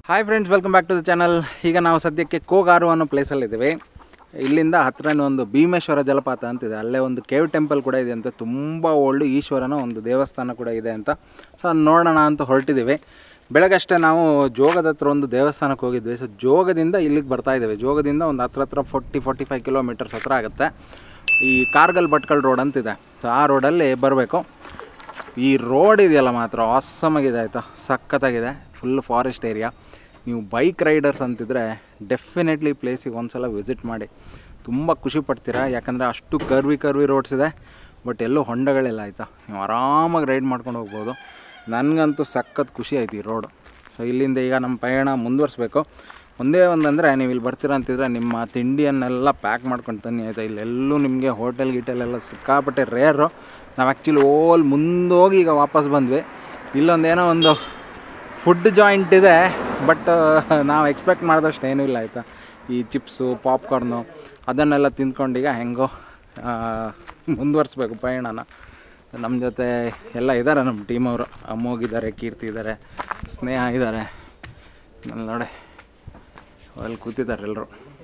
Hi friends welcome back to the channel ಈಗ ನಾವು ಸದ್ಯಕ್ಕೆ ಕೋಗಾರು ಅನ್ನೋ ಪ್ಲೇಸಲ್ಲಿದ್ದೀವಿ ಇಲ್ಲಿಂದ ಹತ್ರನೇ ಒಂದು ಭೀಮೇಶ್ವರ ಜಲಪಾತ ಅಂತಿದೆ ಅಲ್ಲೇ ಒಂದು ಕೇವ್ ಟೆಂಪಲ್ ಕೂಡ ಇದೆ ಅಂತ ತುಂಬ ಓಲ್ಡ್ ಈಶ್ವರನ ಒಂದು ದೇವಸ್ಥಾನ ಕೂಡ ಇದೆ ಅಂತ ಸೊ ಅದ್ ನೋಡೋಣ ಅಂತ ಹೊರಟಿದ್ದೀವಿ ಬೆಳಗಷ್ಟೇ ನಾವು ಜೋಗದ ಹತ್ರ ಒಂದು ದೇವಸ್ಥಾನಕ್ಕೆ ಹೋಗಿದ್ವಿ ಸೊ ಜೋಗದಿಂದ ಇಲ್ಲಿಗೆ ಬರ್ತಾ ಇದ್ದೇವೆ ಜೋಗದಿಂದ ಒಂದು ಹತ್ರ ಹತ್ರ ಫೋರ್ಟಿ ಫೋರ್ಟಿ ಫೈವ್ ಕಿಲೋಮೀಟರ್ಸ್ ಹತ್ರ ಆಗುತ್ತೆ ಈ ಕಾರ್ಗಲ್ ಭಟ್ಕಲ್ ರೋಡ್ ಅಂತಿದೆ ಸೊ ಆ ರೋಡಲ್ಲಿ ಬರಬೇಕು ಈ ರೋಡ್ ಇದೆಯಲ್ಲ ಮಾತ್ರ ಆಗಿದೆ ಆಯಿತಾ ಸಖತ್ತಾಗಿದೆ ಫುಲ್ ಫಾರೆಸ್ಟ್ ಏರಿಯಾ ನೀವು ಬೈಕ್ ರೈಡರ್ಸ್ ಅಂತಿದ್ರೆ ಡೆಫಿನೆಟ್ಲಿ ಪ್ಲೇಸಿಗೆ ಒಂದ್ಸಲ ವಿಸಿಟ್ ಮಾಡಿ ತುಂಬ ಖುಷಿ ಪಡ್ತೀರಾ ಯಾಕಂದರೆ ಅಷ್ಟು ಕರ್ವಿ ಕರ್ವಿ ರೋಡ್ಸ್ ಇದೆ ಬಟ್ ಎಲ್ಲೂ ಹೊಂಡಗಳಿಲ್ಲ ಆಯಿತಾ ನೀವು ಆರಾಮಾಗಿ ರೈಡ್ ಮಾಡ್ಕೊಂಡು ಹೋಗ್ಬೋದು ನನಗಂತೂ ಸಖತ್ ಖುಷಿ ಆಯ್ತು ಈ ರೋಡು ಸೊ ಇಲ್ಲಿಂದ ಈಗ ನಮ್ಮ ಪಯಣ ಮುಂದುವರಿಸ್ಬೇಕು ಒಂದೇ ಒಂದಂದರೆ ನೀವು ಇಲ್ಲಿ ಬರ್ತೀರ ಅಂತಿದ್ರೆ ನಿಮ್ಮ ತಿಂಡಿಯನ್ನೆಲ್ಲ ಪ್ಯಾಕ್ ಮಾಡ್ಕೊಂಡು ತನ್ನಿ ಆಯಿತಾ ಇಲ್ಲೆಲ್ಲೂ ನಿಮಗೆ ಹೋಟೆಲ್ ಗಿಟೆಲ್ ಎಲ್ಲ ಸಿಕ್ಕಾಪಟ್ಟೆ ರೇರು ನಾವು ಆ್ಯಕ್ಚುಲಿ ಓಲ್ ಮುಂದೋಗಿ ಈಗ ವಾಪಸ್ ಬಂದ್ವಿ ಇಲ್ಲೊಂದೇನೋ ಒಂದು ಫುಡ್ ಜಾಯಿಂಟ್ ಇದೆ ಬಟ್ ನಾವು ಎಕ್ಸ್ಪೆಕ್ಟ್ ಮಾಡಿದಷ್ಟು ಏನೂ ಇಲ್ಲ ಆಯಿತಾ ಈ ಚಿಪ್ಸು ಪಾಪ್ಕಾರ್ನು ಅದನ್ನೆಲ್ಲ ತಿಂದ್ಕೊಂಡೀಗ ಹೆಂಗೋ ಆ, ಮುಂದುವರಿಸ್ಬೇಕು ಪಯಣನ ನಮ್ಮ ಜೊತೆ ಎಲ್ಲ ಇದ್ದಾರೆ ನಮ್ಮ ಟೀಮ್ ಅವರು ಅಮ್ಮೋಗಿದ್ದಾರೆ ಕೀರ್ತಿ ಇದ್ದಾರೆ ಸ್ನೇಹ ಇದ್ದಾರೆ ಅಲ್ಲಿ ನೋಡಿ ಅಲ್ಲಿ ಕೂತಿದ್ದಾರೆ ಎಲ್ಲರೂ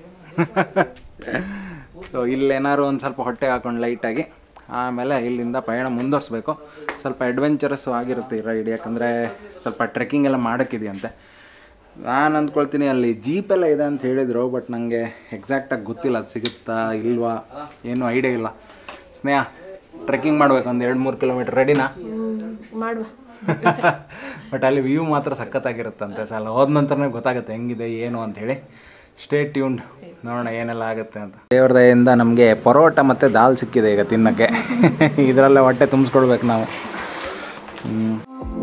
ಸೊ ಇಲ್ಲೇನಾದ್ರು ಒಂದು ಸ್ವಲ್ಪ ಹೊಟ್ಟೆ ಹಾಕೊಂಡು ಲೈಟಾಗಿ ಆಮೇಲೆ ಇಲ್ಲಿಂದ ಪಯಣ ಮುಂದುವರಿಸ್ಬೇಕು ಸ್ವಲ್ಪ ಅಡ್ವೆಂಚರಸ್ಸು ಆಗಿರುತ್ತೆ ಈ ರೈಡ್ ಯಾಕಂದರೆ ಸ್ವಲ್ಪ ಟ್ರೆಕ್ಕಿಂಗ್ ಎಲ್ಲ ಮಾಡೋಕ್ಕಿದೆಯಂತೆ ನಾನು ಅಂದ್ಕೊಳ್ತೀನಿ ಅಲ್ಲಿ ಜೀಪ್ ಎಲ್ಲ ಇದೆ ಅಂತ ಹೇಳಿದರು ಬಟ್ ನನಗೆ ಎಕ್ಸಾಕ್ಟಾಗಿ ಗೊತ್ತಿಲ್ಲ ಅದು ಸಿಗುತ್ತಾ ಇಲ್ವಾ ಏನೂ ಐಡಿಯಾ ಇಲ್ಲ ಸ್ನೇಹ ಟ್ರೆಕ್ಕಿಂಗ್ ಮಾಡ್ಬೇಕು ಒಂದು ಎರಡು ಮೂರು ಕಿಲೋಮೀಟ್ರ್ ರೆಡಿನಾ ಮಾಡುವ ಬಟ್ ಅಲ್ಲಿ ವ್ಯೂ ಮಾತ್ರ ಸಖತ್ತಾಗಿರುತ್ತಂತೆ ಸೊ ಅಲ್ಲಿ ಹೋದ ನಂತರನೇ ಗೊತ್ತಾಗುತ್ತೆ ಹೆಂಗಿದೆ ಏನು ಅಂತ ಹೇಳಿ ಸ್ಟೇ ಟ್ಯೂನ್ಡ್ ನೋಡೋಣ ಏನೆಲ್ಲ ಆಗುತ್ತೆ ಅಂತ ದೇವ್ರ ದಯೆಯಿಂದ ನಮಗೆ ಪರೋಟ ಮತ್ತು ದಾಲ್ ಸಿಕ್ಕಿದೆ ಈಗ ತಿನ್ನೋಕ್ಕೆ ಇದರಲ್ಲೇ ಹೊಟ್ಟೆ ತುಂಬಿಸ್ಕೊಡ್ಬೇಕು ನಾವು ಹ್ಮ್.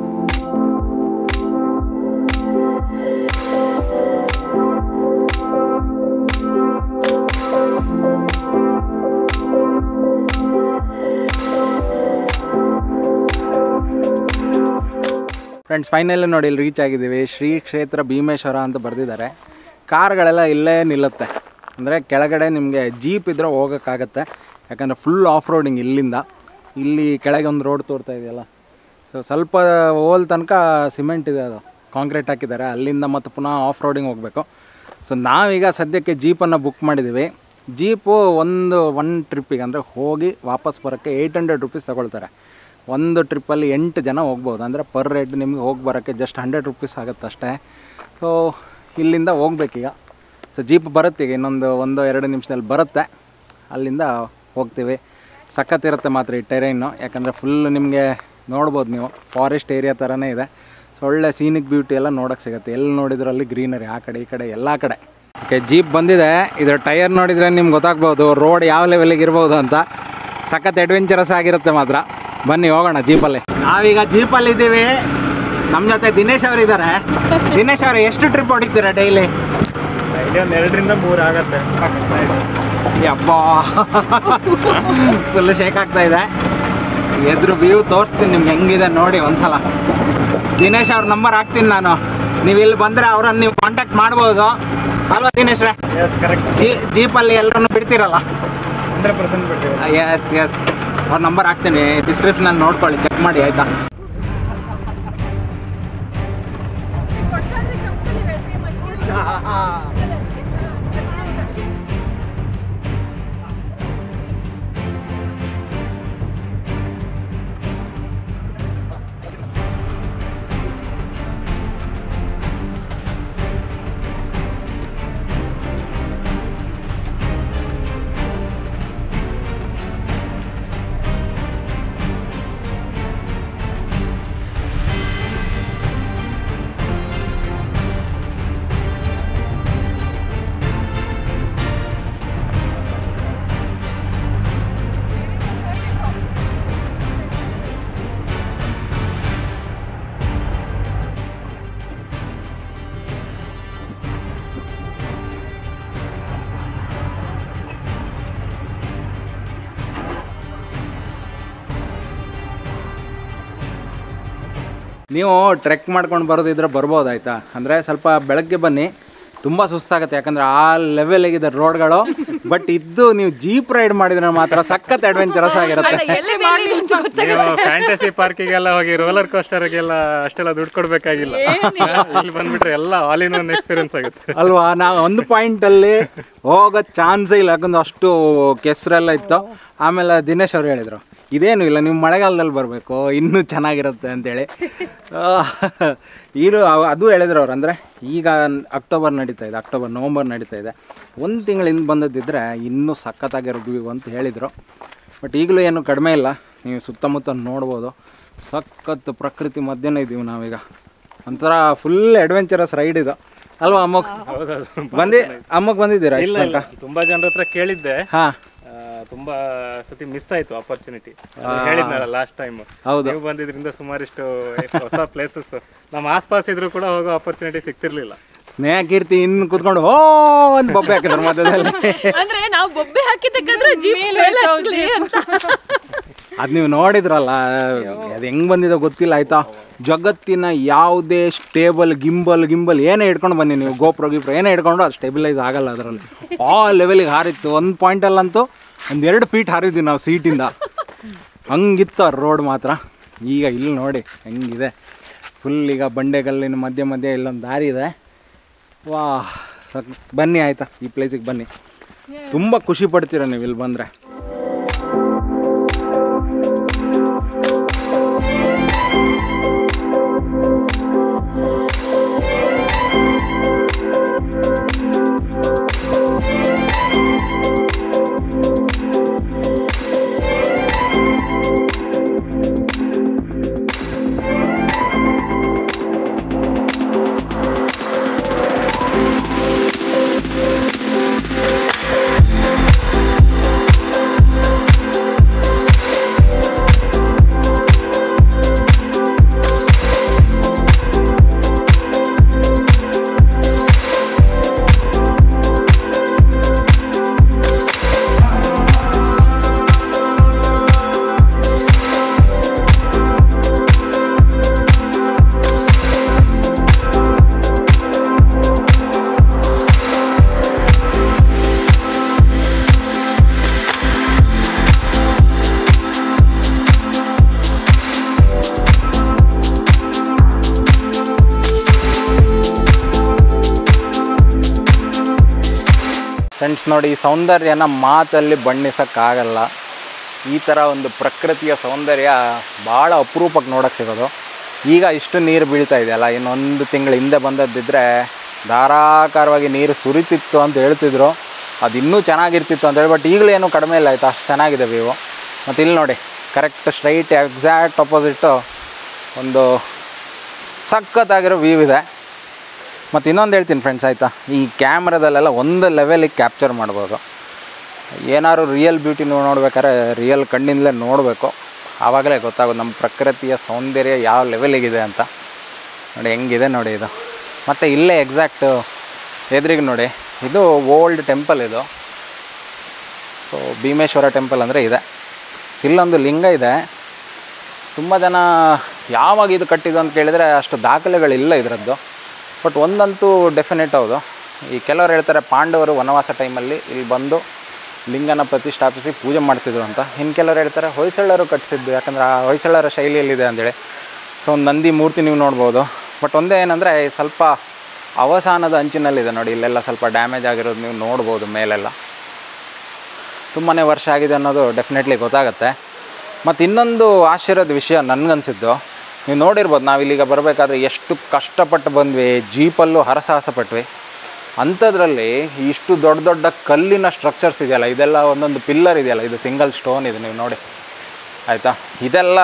ಫ್ರೆಂಡ್ಸ್ ಫೈನಲ್ ನೋಡಿ ಇಲ್ಲಿ ರೀಚ್ ಆಗಿದ್ದೀವಿ ಶ್ರೀ ಕ್ಷೇತ್ರ ಭೀಮೇಶ್ವರ ಅಂತ ಬರೆದಿದ್ದಾರೆ ಕಾರ್ಗಳೆಲ್ಲ ಇಲ್ಲೇ ನಿಲ್ಲುತ್ತೆ ಅಂದರೆ ಕೆಳಗಡೆ ನಿಮಗೆ ಜೀಪ್ ಇದ್ರೆ ಹೋಗೋಕ್ಕಾಗತ್ತೆ ಯಾಕಂದರೆ ಫುಲ್ ಆಫ್ ರೋಡಿಂಗ್ ಇಲ್ಲಿಂದ ಇಲ್ಲಿ ಕೆಳಗೆ ಒಂದು ರೋಡ್ ತೋರ್ತಾ ಇದೆಯಲ್ಲ ಸೊ ಸ್ವಲ್ಪ ಹೋಲ್ ತನಕ ಸಿಮೆಂಟ್ ಇದೆ ಅದು ಕಾಂಕ್ರೀಟ್ ಹಾಕಿದ್ದಾರೆ ಅಲ್ಲಿಂದ ಮತ್ತೆ ಪುನಃ ಆಫ್ ರೋಡಿಂಗ್ ಹೋಗಬೇಕು ಸೊ ನಾವೀಗ ಸದ್ಯಕ್ಕೆ ಜೀಪನ್ನು ಬುಕ್ ಮಾಡಿದ್ದೀವಿ ಜೀಪು ಒಂದು ಒನ್ ಟ್ರಿಪ್ಪಿಗೆ ಅಂದರೆ ಹೋಗಿ ವಾಪಸ್ ಬರೋಕ್ಕೆ ಏಯ್ಟ್ ಹಂಡ್ರೆಡ್ ರುಪೀಸ್ ತಗೊಳ್ತಾರೆ ಒಂದು ಟ್ರಿಪ್ಪಲ್ಲಿ ಎಂಟು ಜನ ಹೋಗ್ಬೋದು ಅಂದರೆ ಪರ್ ರೇಟ್ ನಿಮಗೆ ಹೋಗಿ ಬರೋಕ್ಕೆ ಜಸ್ಟ್ ಹಂಡ್ರೆಡ್ ರುಪೀಸ್ ಆಗುತ್ತೆ ಅಷ್ಟೇ ಸೊ ಇಲ್ಲಿಂದ ಹೋಗ್ಬೇಕೀಗ ಸೊ ಜೀಪ್ ಬರುತ್ತೆ ಈಗ ಇನ್ನೊಂದು ಒಂದು ಎರಡು ನಿಮಿಷದಲ್ಲಿ ಬರುತ್ತೆ ಅಲ್ಲಿಂದ ಹೋಗ್ತೀವಿ ಸಖತ್ತಿರುತ್ತೆ ಮಾತ್ರ ಈ ಟೆರೈನು ಯಾಕಂದರೆ ಫುಲ್ ನಿಮಗೆ ನೋಡ್ಬೋದು ನೀವು ಫಾರೆಸ್ಟ್ ಏರಿಯಾ ಥರನೇ ಇದೆ ಸೊ ಒಳ್ಳೆ ಸೀನಿಕ್ ಬ್ಯೂಟಿ ಎಲ್ಲ ನೋಡೋಕ್ಕೆ ಸಿಗುತ್ತೆ ಎಲ್ಲಿ ನೋಡಿದ್ರಲ್ಲಿ ಗ್ರೀನರಿ ಆ ಕಡೆ ಈ ಕಡೆ ಎಲ್ಲ ಕಡೆ ಓಕೆ ಜೀಪ್ ಬಂದಿದೆ ಇದರ ಟೈರ್ ನೋಡಿದರೆ ನಿಮ್ಗೆ ಗೊತ್ತಾಗ್ಬೋದು ರೋಡ್ ಯಾವ ಲೆವೆಲಿಗೆ ಇರ್ಬೋದು ಅಂತ ಸಖತ್ ಅಡ್ವೆಂಚರಸ್ ಆಗಿರುತ್ತೆ ಮಾತ್ರ ಬನ್ನಿ ಹೋಗೋಣ ಜೀಪಲ್ಲಿ ನಾವೀಗ ಜೀಪಲ್ಲಿ ಇದ್ದೀವಿ ನಮ್ಮ ಜೊತೆ ದಿನೇಶ್ ಅವರು ಇದ್ದಾರೆ ದಿನೇಶ್ ಅವರು ಎಷ್ಟು ಟ್ರಿಪ್ ಹೊಡಿತೀರಾ ಡೈಲಿ ಇಲ್ಲಿ ಒಂದು ಎರಡರಿಂದ ಮೂರು ಆಗತ್ತೆ ಯಪ್ಪ ಫುಲ್ ಶೇಕ್ ಆಗ್ತಾ ಇದೆ ಎದುರು ವ್ಯೂ ತೋರಿಸ್ತೀನಿ ನಿಮ್ಗೆ ಹೆಂಗಿದೆ ನೋಡಿ ಒಂದ್ಸಲ ದಿನೇಶ್ ಅವ್ರ ನಂಬರ್ ಹಾಕ್ತೀನಿ ನಾನು ನೀವು ಇಲ್ಲಿ ಬಂದರೆ ಅವ್ರನ್ನ ನೀವು ಕಾಂಟ್ಯಾಕ್ಟ್ ಮಾಡ್ಬೋದು ಅಲ್ವಾ ದಿನೇಶ್ರೇ ಎಸ್ ಕರೆಕ್ಟ್ ಜೀ ಜೀಪಲ್ಲಿ ಎಲ್ಲರನ್ನು ಬಿಡ್ತೀರಲ್ಲ ಹಂಡ್ರೆಡ್ ಪರ್ಸೆಂಟ್ ಬಿಡ್ತೀವಿ ಎಸ್ ಎಸ್ ಅವ್ರ ನಂಬರ್ ಹಾಕ್ತೀನಿ ಡಿಸ್ಕ್ರಿಪ್ಷನಲ್ಲಿ ನೋಡ್ಕೊಳ್ಳಿ ಚೆಕ್ ಮಾಡಿ ಆಯಿತಾ ನೀವು ಟ್ರೆಕ್ ಮಾಡ್ಕೊಂಡು ಬರೋದಿದ್ರೆ ಬರ್ಬೋದು ಆಯಿತಾ ಅಂದರೆ ಸ್ವಲ್ಪ ಬೆಳಗ್ಗೆ ಬನ್ನಿ ತುಂಬ ಸುಸ್ತಾಗುತ್ತೆ ಯಾಕಂದರೆ ಆ ಲೆವೆಲಿಗಿದೆ ರೋಡ್ಗಳು ಬಟ್ ಇದ್ದು ನೀವು ಜೀಪ್ ರೈಡ್ ಮಾಡಿದ್ರೆ ಮಾತ್ರ ಸಖತ್ ಅಡ್ವೆಂಚರಸ್ ಆಗಿರುತ್ತೆ ಎಲ್ಲಿ ಮೇಲೆ ಅಂತ ಗೊತ್ತಾಗ ನೀವು ಫ್ಯಾಂಟಸಿ ಪಾರ್ಕಿಗೆಲ್ಲ ಹೋಗಿ ರೋಲರ್ ಕೋಸ್ಟರ್ಗೆಲ್ಲ ಅಷ್ಟೆಲ್ಲ ದುಡ್ಡು ಕೊಡ್ಬೇಕಾಗಿಲ್ಲ ಇಲ್ಲಿ ಬಂದ್ಬಿಟ್ರೆ ಎಲ್ಲ ಆಲ್ ಇನ್ ಒನ್ ಎಕ್ಸ್ಪೀರಿಯನ್ಸ್ ಆಗುತ್ತೆ ಅಲ್ವಾ ನಾವು ಒಂದು ಪಾಯಿಂಟಲ್ಲಿ ಹೋಗೋ ಚಾನ್ಸೇ ಇಲ್ಲ ಯಾಕಂದ್ರೆ ಅಷ್ಟು ಕೆಸರೆಲ್ಲ ಇತ್ತು ಆಮೇಲೆ ದಿನೇಶ್ ಅವ್ರು ಹೇಳಿದರು ಇದೇನು ಇಲ್ಲ ನೀವು ಮಳೆಗಾಲದಲ್ಲಿ ಬರಬೇಕು ಇನ್ನೂ ಚೆನ್ನಾಗಿರುತ್ತೆ ಅಂತೇಳಿ ಇದು ಅದು ಹೇಳಿದ್ರು ಅವ್ರು ಅಂದರೆ ಈಗ ಅಕ್ಟೋಬರ್ ನಡೀತಾ ಇದೆ ಅಕ್ಟೋಬರ್ ನವಂಬರ್ ನಡೀತಾ ಇದೆ ಒಂದು ತಿಂಗಳಿಂದ ಬಂದದ್ದಿದ್ರೆ ಇನ್ನೂ ಸಖತ್ತಾಗಿರೋ ವ್ಯೂ ಅಂತ ಹೇಳಿದರು ಬಟ್ ಈಗಲೂ ಏನು ಕಡಿಮೆ ಇಲ್ಲ ನೀವು ಸುತ್ತಮುತ್ತ ನೋಡ್ಬೋದು ಸಖತ್ ಪ್ರಕೃತಿ ಮಧ್ಯನೇ ಇದ್ದೀವಿ ನಾವೀಗ ಒಂಥರ ಫುಲ್ ಅಡ್ವೆಂಚರಸ್ ರೈಡ್ ಇದು ಅಲ್ವಾ ಅಮ್ಮಕ್ ಬಂದಿ ಅಮ್ಮಕ್ ಬಂದಿದ್ದೀರಾ ಇಲ್ಲ ಇಷ್ಟು ಇಲ್ಲ ತನಕ ತುಂಬಾ ಜನರ ಹತ್ರ ಕೇಳಿದ್ದೆ ಹಾ ಆ, ತುಂಬಾ ಸತಿ ಮಿಸ್ ಆಯ್ತು ಆಪರ್ಚುನಿಟಿ ಹೇಳಿದ್ನಲ್ಲ ಲಾಸ್ಟ್ ಟೈಮ್ ಹೌದು. ನೀವು ಬಂದಿದ್ರಿಂದ ಸುಮಾರಿಷ್ಟು ಹೊಸ ಪ್ಲೇಸಸ್ ನಮ್ಮ ಆಸ್ಪಾಸ್ ಇದ್ರು ಕೂಡ ಹೋಗೋ ಆಪರ್ಚುನಿಟಿ ಸಿಗ್ತಿರ್ಲಿಲ್ಲ ಸ್ನೇಹ ಕೀರ್ತಿ ಇನ್ನು ಕುತ್ಕೊಂಡು ಓ ಅಂತ ಬೊಬ್ಬೆ ಹಾಕಿದ್ರು ಮಧ್ಯದಲ್ಲಿ ಅಂದ್ರೆ ನಾವು ಬೊಬ್ಬೆ ಹಾಕಿದ್ದಕ್ಕಂದ್ರೆ ಜೀಪ್ ಮೇಲೆ ಹತ್ಲಿ ಅಂತ ಅದು ನೀವು ನೋಡಿದ್ರಲ್ಲ ಅದು ಹೆಂಗ್ ಬಂದಿದೆ ಗೊತ್ತಿಲ್ಲ ಆಯ್ತಾ ಜಗತ್ತಿನ ಯಾವುದೇ ಸ್ಟೇಬಲ್ ಗಿಂಬಲ್ ಗಿಂಬಲ್ ಏನೇ ಹಿಡ್ಕೊಂಡು ಬನ್ನಿ ನೀವು ಗೋಪ್ರೋ ಗಿಪ್ರೋ ಏನೇ ಹಿಡ್ಕೊಂಡು ಅದು ಸ್ಟೆಬಿಲೈಸ್ ಆಗಲ್ಲ ಅದರಲ್ಲಿ ಆ ಲೆವೆಲಿಗೆ ಹಾರಿತ್ತು ಒಂದು ಪಾಯಿಂಟಲ್ಲಂತೂ ಒಂದು ಎರಡು ಫೀಟ್ ಹಾರಿದ್ವಿ ನಾವು ಸೀಟಿಂದ ಹಂಗಿತ್ತು ಆ ರೋಡ್ ಮಾತ್ರ ಈಗ ಇಲ್ಲಿ ನೋಡಿ ಹೆಂಗಿದೆ ಫುಲ್ ಈಗ ಬಂಡೆಗಲ್ಲಿನ ಮಧ್ಯೆ ಮಧ್ಯೆ ಇಲ್ಲೊಂದು ದಾರಿ ಇದೆ ವಾ ಸಕ್ ಬನ್ನಿ ಆಯಿತಾ ಈ ಪ್ಲೇಸಿಗೆ ಬನ್ನಿ ತುಂಬ ಖುಷಿ ಪಡ್ತೀರ ನೀವು ಇಲ್ಲಿ ಬಂದರೆ ಫ್ರೆಂಡ್ಸ್ ನೋಡಿ ಈ ಸೌಂದರ್ಯನ ಮಾತಲ್ಲಿ ಬಣ್ಣಿಸೋಕ್ಕಾಗಲ್ಲ ಈ ಥರ ಒಂದು ಪ್ರಕೃತಿಯ ಸೌಂದರ್ಯ ಭಾಳ ಅಪರೂಪಕ್ಕೆ ನೋಡೋಕ್ಕೆ ಸಿಗೋದು ಈಗ ಇಷ್ಟು ನೀರು ಬೀಳ್ತಾ ಇದೆಯಲ್ಲ ಇನ್ನೊಂದು ತಿಂಗಳ ಹಿಂದೆ ಬಂದದ್ದಿದ್ರೆ ಧಾರಾಕಾರವಾಗಿ ನೀರು ಸುರಿತಿತ್ತು ಅಂತ ಹೇಳ್ತಿದ್ರು ಅದು ಇನ್ನೂ ಚೆನ್ನಾಗಿರ್ತಿತ್ತು ಅಂತೇಳಿ ಬಟ್ ಈಗಲೂ ಏನೂ ಕಡಿಮೆ ಇಲ್ಲ ಆಯಿತಾ ಅಷ್ಟು ಚೆನ್ನಾಗಿದೆ ವ್ಯೂ ಮತ್ತು ಇಲ್ಲಿ ನೋಡಿ ಕರೆಕ್ಟ್ ಸ್ಟ್ರೈಟ್ ಎಕ್ಸಾಕ್ಟ್ ಅಪೋಸಿಟ್ಟು ಒಂದು ಸಖತ್ತಾಗಿರೋ ವ್ಯೂ ಇದೆ ಮತ್ತು ಇನ್ನೊಂದು ಹೇಳ್ತೀನಿ ಫ್ರೆಂಡ್ಸ್ ಆಯಿತಾ ಈ ಕ್ಯಾಮ್ರಾದಲ್ಲೆಲ್ಲ ಒಂದು ಲೆವೆಲಿಗೆ ಕ್ಯಾಪ್ಚರ್ ಮಾಡ್ಬೋದು ಏನಾದ್ರು ರಿಯಲ್ ಬ್ಯೂಟಿ ನೋಡ್ಬೇಕಾದ್ರೆ ರಿಯಲ್ ಕಣ್ಣಿಂದಲೇ ನೋಡಬೇಕು ಆವಾಗಲೇ ಗೊತ್ತಾಗೋದು ನಮ್ಮ ಪ್ರಕೃತಿಯ ಸೌಂದರ್ಯ ಯಾವ ಲೆವೆಲಿಗಿದೆ ಅಂತ ನೋಡಿ ಹೆಂಗಿದೆ ನೋಡಿ ಇದು ಮತ್ತು ಇಲ್ಲೇ ಎಕ್ಸಾಕ್ಟ್ ಎದುರಿಗೆ ನೋಡಿ ಇದು ಓಲ್ಡ್ ಟೆಂಪಲ್ ಇದು ಸೊ ಭೀಮೇಶ್ವರ ಟೆಂಪಲ್ ಅಂದರೆ ಇದೆ ಇಲ್ಲೊಂದು ಲಿಂಗ ಇದೆ ತುಂಬ ಜನ ಯಾವಾಗ ಇದು ಕಟ್ಟಿದ್ದು ಅಂತ ಕೇಳಿದರೆ ಅಷ್ಟು ದಾಖಲೆಗಳಿಲ್ಲ ಇದರದ್ದು ಬಟ್ ಒಂದಂತೂ ಡೆಫಿನೆಟ್ ಹೌದು ಈ ಕೆಲವರು ಹೇಳ್ತಾರೆ ಪಾಂಡವರು ವನವಾಸ ಟೈಮಲ್ಲಿ ಇಲ್ಲಿ ಬಂದು ಲಿಂಗನ ಪ್ರತಿಷ್ಠಾಪಿಸಿ ಪೂಜೆ ಮಾಡ್ತಿದ್ರು ಅಂತ ಇನ್ನು ಕೆಲವರು ಹೇಳ್ತಾರೆ ಹೊಯ್ಸಳರು ಕಟ್ಟಿಸಿದ್ದು ಯಾಕಂದ್ರೆ ಆ ಹೊಯ್ಸಳರ ಶೈಲಿಯಲ್ಲಿದೆ ಅಂತೇಳಿ ಸೊ ಒಂದು ನಂದಿ ಮೂರ್ತಿ ನೀವು ನೋಡ್ಬೋದು ಬಟ್ ಒಂದೇ ಏನಂದರೆ ಸ್ವಲ್ಪ ಅವಸಾನದ ಅಂಚಿನಲ್ಲಿದೆ ನೋಡಿ ಇಲ್ಲೆಲ್ಲ ಸ್ವಲ್ಪ ಡ್ಯಾಮೇಜ್ ಆಗಿರೋದು ನೀವು ನೋಡ್ಬೋದು ಮೇಲೆಲ್ಲ ತುಂಬಾ ವರ್ಷ ಆಗಿದೆ ಅನ್ನೋದು ಡೆಫಿನೆಟ್ಲಿ ಗೊತ್ತಾಗುತ್ತೆ ಮತ್ತು ಇನ್ನೊಂದು ಆಶ್ಚರ್ಯದ ವಿಷಯ ನನಗನ್ಸಿದ್ದು ನೀವು ನೋಡಿರ್ಬೋದು ನಾವು ಇಲ್ಲಿಗೆ ಬರಬೇಕಾದ್ರೆ ಎಷ್ಟು ಕಷ್ಟಪಟ್ಟು ಬಂದ್ವಿ ಜೀಪಲ್ಲೂ ಹರಸಾಹಸ ಪಟ್ವಿ ಅಂಥದ್ರಲ್ಲಿ ಇಷ್ಟು ದೊಡ್ಡ ದೊಡ್ಡ ಕಲ್ಲಿನ ಸ್ಟ್ರಕ್ಚರ್ಸ್ ಇದೆಯಲ್ಲ ಇದೆಲ್ಲ ಒಂದೊಂದು ಪಿಲ್ಲರ್ ಇದೆಯಲ್ಲ ಇದು ಸಿಂಗಲ್ ಸ್ಟೋನ್ ಇದೆ ನೀವು ನೋಡಿ ಆಯಿತಾ ಇದೆಲ್ಲ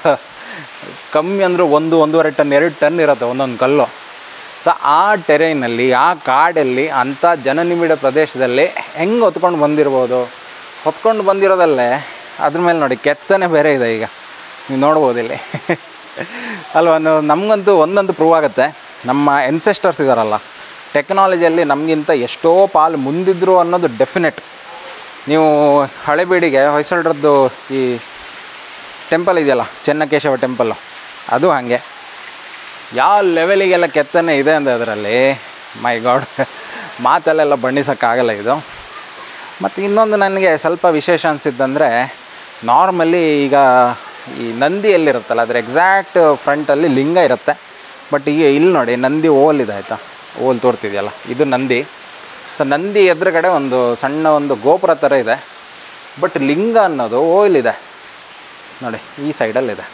ಕಮ್ಮಿ ಅಂದರೂ ಒಂದು ಒಂದೂವರೆ ಟನ್ ಎರಡು ಟನ್ ಇರುತ್ತೆ ಒಂದೊಂದು ಕಲ್ಲು ಸೊ ಆ ಟೆರೈನಲ್ಲಿ ಆ ಕಾಡಲ್ಲಿ ಅಂಥ ಜನನಿಬಿಡ ಪ್ರದೇಶದಲ್ಲಿ ಹೆಂಗೆ ಹೊತ್ಕೊಂಡು ಬಂದಿರ್ಬೋದು ಹೊತ್ಕೊಂಡು ಬಂದಿರೋದಲ್ಲೇ ಅದ್ರ ಮೇಲೆ ನೋಡಿ ಕೆತ್ತನೆ ಬೇರೆ ಇದೆ ಈಗ ನೀವು ನೋಡ್ಬೋದು ಇಲ್ಲಿ ಅಲ್ವಾ ಒಂದು ನಮಗಂತೂ ಒಂದೊಂದು ಪ್ರೂವ್ ಆಗುತ್ತೆ ನಮ್ಮ ಎನ್ಸೆಸ್ಟರ್ಸ್ ಇದ್ದಾರಲ್ಲ ಟೆಕ್ನಾಲಜಿಯಲ್ಲಿ ನಮಗಿಂತ ಎಷ್ಟೋ ಪಾಲು ಮುಂದಿದ್ರು ಅನ್ನೋದು ಡೆಫಿನೆಟ್ ನೀವು ಹಳೆಬೀಡಿಗೆ ಹೊಯ್ಸಳರದ್ದು ಈ ಟೆಂಪಲ್ ಇದೆಯಲ್ಲ ಚೆನ್ನಕೇಶವ ಟೆಂಪಲ್ಲು ಅದು ಹಾಗೆ ಯಾವ ಲೆವೆಲಿಗೆಲ್ಲ ಕೆತ್ತನೆ ಇದೆ ಅಂದರೆ ಅದರಲ್ಲಿ ಮೈ ಗಾಡ್ ಮಾತಲ್ಲೆಲ್ಲ ಬಣ್ಣಿಸೋಕ್ಕಾಗಲ್ಲ ಇದು ಮತ್ತು ಇನ್ನೊಂದು ನನಗೆ ಸ್ವಲ್ಪ ವಿಶೇಷ ಅನಿಸಿದ್ದಂದರೆ ನಾರ್ಮಲಿ ಈಗ ಈ ನಂದಿ ಎಲ್ಲಿರುತ್ತಲ್ಲ ಅದ್ರ ಎಕ್ಸಾಕ್ಟ್ ಫ್ರಂಟಲ್ಲಿ ಲಿಂಗ ಇರುತ್ತೆ ಬಟ್ ಈಗ ಇಲ್ಲಿ ನೋಡಿ ನಂದಿ ಓಲ್ ಇದೆ ಆಯಿತಾ ಓಲ್ ತೋರ್ತಿದೆಯಲ್ಲ ಇದು ನಂದಿ ಸೊ ನಂದಿ ಎದುರುಗಡೆ ಒಂದು ಸಣ್ಣ ಒಂದು ಗೋಪುರ ಥರ ಇದೆ ಬಟ್ ಲಿಂಗ ಅನ್ನೋದು ಓಲ್ ಇದೆ ನೋಡಿ ಈ ಸೈಡಲ್ಲಿದೆ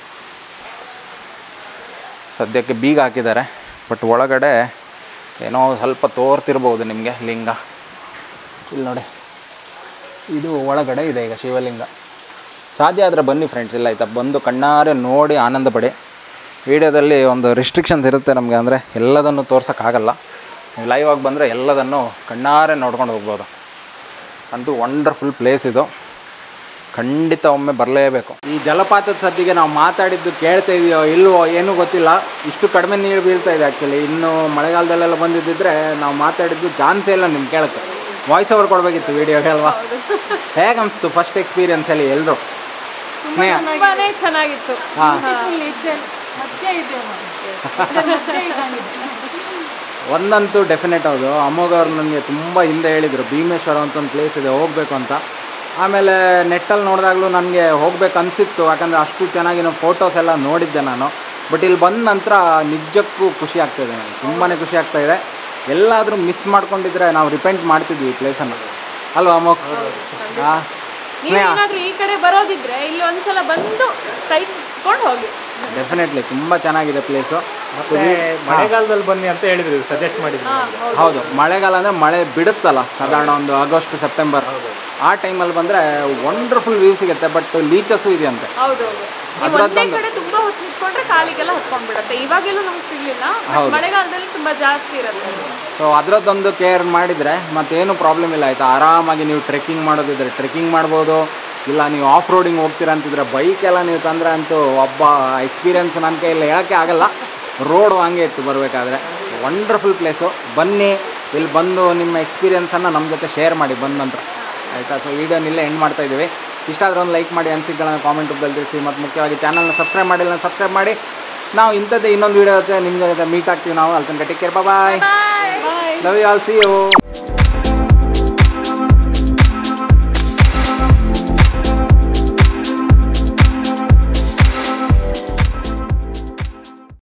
ಸದ್ಯಕ್ಕೆ ಬೀಗ ಹಾಕಿದ್ದಾರೆ ಬಟ್ ಒಳಗಡೆ ಏನೋ ಸ್ವಲ್ಪ ತೋರ್ತಿರ್ಬೋದು ನಿಮಗೆ ಲಿಂಗ ಇಲ್ಲಿ ನೋಡಿ ಇದು ಒಳಗಡೆ ಇದೆ ಈಗ ಶಿವಲಿಂಗ ಸಾಧ್ಯ ಆದರೆ ಬನ್ನಿ ಫ್ರೆಂಡ್ಸ್ ಇಲ್ಲ ಆಯ್ತಾ ಬಂದು ಕಣ್ಣಾರೆ ನೋಡಿ ಆನಂದ ಪಡಿ ವಿಡಿಯೋದಲ್ಲಿ ಒಂದು ರಿಸ್ಟ್ರಿಕ್ಷನ್ಸ್ ಇರುತ್ತೆ ನಮಗೆ ಅಂದರೆ ಎಲ್ಲದನ್ನು ತೋರ್ಸೋಕ್ಕಾಗಲ್ಲ ನೀವು ಲೈವ್ ಆಗಿ ಬಂದರೆ ಎಲ್ಲದನ್ನು ಕಣ್ಣಾರೆ ನೋಡ್ಕೊಂಡು ಹೋಗ್ಬೋದು ಅಂತೂ ವಂಡರ್ಫುಲ್ ಪ್ಲೇಸ್ ಇದು ಖಂಡಿತ ಒಮ್ಮೆ ಬರಲೇಬೇಕು ಈ ಜಲಪಾತದ ಸದ್ದಿಗೆ ನಾವು ಮಾತಾಡಿದ್ದು ಕೇಳ್ತಾ ಇದೆಯೋ ಇಲ್ವೋ ಏನೂ ಗೊತ್ತಿಲ್ಲ ಇಷ್ಟು ಕಡಿಮೆ ನೀರು ಬೀಳ್ತಾ ಇದೆ ಆ್ಯಕ್ಚುಲಿ ಇನ್ನು ಮಳೆಗಾಲದಲ್ಲೆಲ್ಲ ಬಂದಿದ್ದಿದ್ರೆ ನಾವು ಮಾತಾಡಿದ್ದು ಚಾನ್ಸೇ ಇಲ್ಲ ನಿಮ್ಗೆ ಕೇಳುತ್ತೆ ವಾಯ್ಸ್ ಓವರ್ ಕೊಡಬೇಕಿತ್ತು ವಿಡಿಯೋಗೆ ಅಲ್ವಾ ಹೇಗೆ ಅನಿಸ್ತು ಫಸ್ಟ್ ಎಕ್ಸ್ಪೀರಿಯನ್ಸಲ್ಲಿ ಎಲ್ಲರೂ ಸ್ನೇಹ ತುಂಬಾನೇ ಚೆನ್ನಾಗಿತ್ತು ಹಾಂ ಒಂದಂತೂ ಡೆಫಿನೆಟ್ ಹೌದು ಅಮೋಘ ಅವ್ರು ನನಗೆ ತುಂಬ ಹಿಂದೆ ಹೇಳಿದರು ಭೀಮೇಶ್ವರ ಅಂತ ಒಂದು ಪ್ಲೇಸ್ ಇದೆ ಹೋಗಬೇಕು ಅಂತ ಆಮೇಲೆ ನೆಟ್ಟಲ್ಲಿ ನೋಡಿದಾಗಲೂ ನನಗೆ ಹೋಗ್ಬೇಕು ಅನಿಸಿತ್ತು ಯಾಕಂದರೆ ಅಷ್ಟು ಚೆನ್ನಾಗಿ ನಾವು ಫೋಟೋಸ್ ಎಲ್ಲ ನೋಡಿದ್ದೆ ನಾನು ಬಟ್ ಇಲ್ಲಿ ಬಂದ ನಂತರ ನಿಜಕ್ಕೂ ಖುಷಿ ಆಗ್ತಾಯಿದೆ ನನಗೆ ತುಂಬಾ ಖುಷಿ ಆಗ್ತಾಯಿದೆ ಎಲ್ಲಾದರೂ ಮಿಸ್ ಮಾಡ್ಕೊಂಡಿದ್ರೆ ನಾವು ರಿಪೆಂಟ್ ಮಾಡ್ತಿದ್ವಿ ಈ ಪ್ಲೇಸನ್ನು ಅಲ್ವಾ ಅಮೋಘ್ ಹಾಂ ನೀವೇನಾದ್ರೂ ಈ ಕಡೆ ಬರೋದಿದ್ರೆ ಇಲ್ಲಿ ಒಂದ್ಸಲ ಬಂದು ಕೈ ಕೊಂಡು ಹೋಗಿ ಡೆಫಿನೆಟ್ಲಿ ತುಂಬ ಚೆನ್ನಾಗಿದೆ ಪ್ಲೇಸು ಮತ್ತೆ ಮಳೆಗಾಲದಲ್ಲಿ ಬನ್ನಿ ಅಂತ ಹೇಳಿದ್ರು ಸಜೆಸ್ಟ್ ಮಾಡಿದ್ರು ಹೌದು ಮಳೆಗಾಲ ಅಂದರೆ ಮಳೆ ಬಿಡುತ್ತಲ್ಲ ಸಾಧಾರಣ ಒಂದು ಆಗಸ್ಟ್ ಸೆಪ್ಟೆಂಬರ್ ಆ ಟೈಮಲ್ಲಿ ಬಂದರೆ ವಂಡರ್ಫುಲ್ ವ್ಯೂ ಸಿಗುತ್ತೆ ಬಟ್ ಲೀಚಸ್ಸು ಇದೆಯಂತೆ ಹೌದೌದು ನೀವು ಒಂದೇ ಕಡೆ ತುಂಬಾ ಹೊತ್ತು ನಿಂತ್ಕೊಂಡ್ರೆ ಕಾಲಿಗೆಲ್ಲ ಹತ್ಕೊಂಡ್ಬಿಡತ್ತೆ ಇವಾಗೆಲ್ಲೂ ನಮ್ಗೆ ಸಿಗ್ಲಿಲ್ಲ but ಮಳೆಗಾಲದಲ್ಲಿ ತುಂಬಾ ಜಾಸ್ತಿ ಇರುತ್ತೆ ಸೊ ಅದರದ್ದೊಂದು ಕೇರ್ ಮಾಡಿದರೆ ಮತ್ತೇನು ಪ್ರಾಬ್ಲಮ್ ಇಲ್ಲ ಆಯಿತಾ ಆರಾಮಾಗಿ ನೀವು ಟ್ರೆಕ್ಕಿಂಗ್ ಮಾಡೋದಿದ್ರೆ ಟ್ರೆಕ್ಕಿಂಗ್ ಮಾಡ್ಬೋದು ಇಲ್ಲ ನೀವು ಆಫ್ ರೋಡಿಂಗ್ ಹೋಗ್ತೀರಾ ಅಂತಿದ್ರೆ ಬೈಕೆಲ್ಲ ನೀವು ತಂದರೆ ಅಂತೂ ಒಬ್ಬ ಎಕ್ಸ್ಪೀರಿಯನ್ಸ್ ನನ್ನ ಕೈಯಲ್ಲಿ ಹೇಳೋಕ್ಕೆ ಆಗಲ್ಲ ರೋಡು ಹಂಗೆ ಇತ್ತು ಬರಬೇಕಾದ್ರೆ ವಂಡರ್ಫುಲ್ ಪ್ಲೇಸು ಬನ್ನಿ ಇಲ್ಲಿ ಬಂದು ನಿಮ್ಮ ಎಕ್ಸ್ಪೀರಿಯನ್ಸನ್ನು ನಮ್ಮ ಜೊತೆ ಶೇರ್ ಮಾಡಿ ಬಂದ ನಂತರ ಆಯಿತಾ ಸೊ ವೀಡಿಯೋನ ಇಲ್ಲೇ ಎಂಡ್ ಮಾಡ್ತಾ ಇದ್ದೀವಿ ಇಷ್ಟ ಆದ್ರೆ ಒಂದು ಲೈಕ್ ಮಾಡಿ ಅನಿಸಿಕೆಗಳನ್ನ ಕಾಮೆಂಟ್ ರೂಪದಲ್ಲಿ ತಿಳಿಸಿ ಮತ್ತು ಮುಖ್ಯವಾಗಿ ಚಾನಲ್ನ ಸಬ್ಸ್ಕ್ರೈಬ್ ಮಾಡಿಲ್ಲ ಸಬ್ಸ್ಕ್ರೈಬ್ ಮಾಡಿ ನಾವು ಇಂಥದ್ದೇ ಇನ್ನೊಂದು ವೀಡಿಯೋ ಜೊತೆ ನಿಮ್ಮ ಜೊತೆ ಮೀಟ್ ಆಗ್ತೀವಿ ನಾವು ಅಲ್ಲಿ ತನಕ take care bye love you all see you